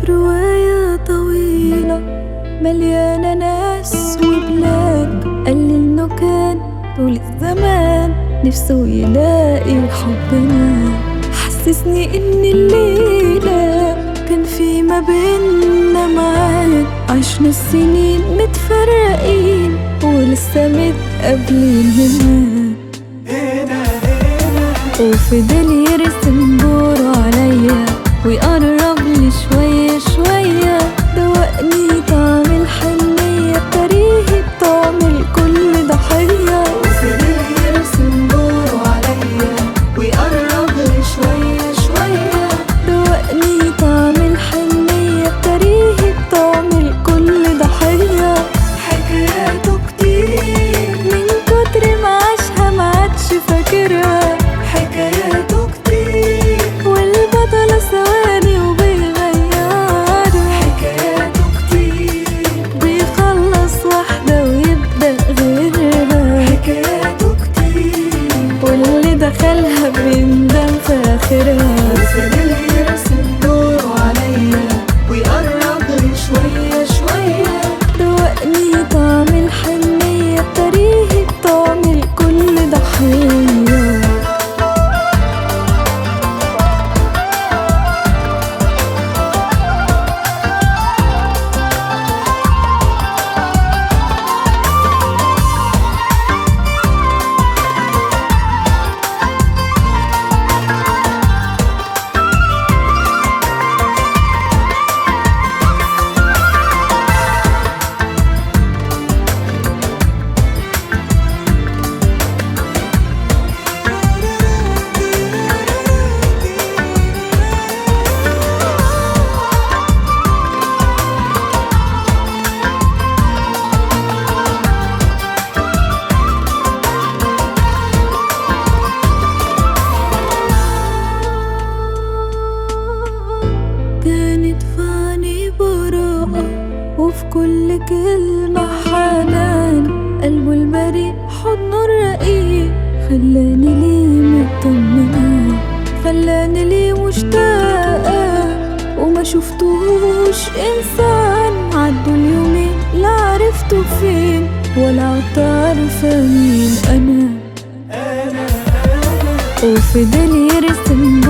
رواية طويلة مليانة ناس وبلاد قال لي إنه كان طول الزمان نفسه يلاقي حبنا حسسني إن الليلة كان في ما بينا معاد عشنا السنين متفرقين ولسه متقابلين هنا وفضل يرسم دوره عليا ويقرب لي شوية شوية دوقني طعم الحنية بتاريخي بطعم الكل ضحية وفضل يرسم دوره عليا ويقرب لي شوية شوية دوقني طعم الحنية بتاريخي بطعم الكل ضحية حكاياته كتير من كتر ما عاشها ما عادش فاكرها حكاياته كتير والبطلة ثواني وبيغيرها حكاياته كتير بيخلص واحدة ويبدأ غيرها حكاياته كتير واللي دخلها بيندم في آخرها وفضل يرسم دوره عليا ويقرب لي شوية شوية دوقني طعم الحنية بتاريخي بطعم الكل ضحية كانت فاني براءة وفي كل كلمة حنان قلبه البريء حضنه الرقيق خلاني ليه مطمنة خلاني ليه مشتاقة وما شفتوش إنسان عدوا اليومين لا عرفته فين ولا عدت عارفة مين أنا وفضل يرسم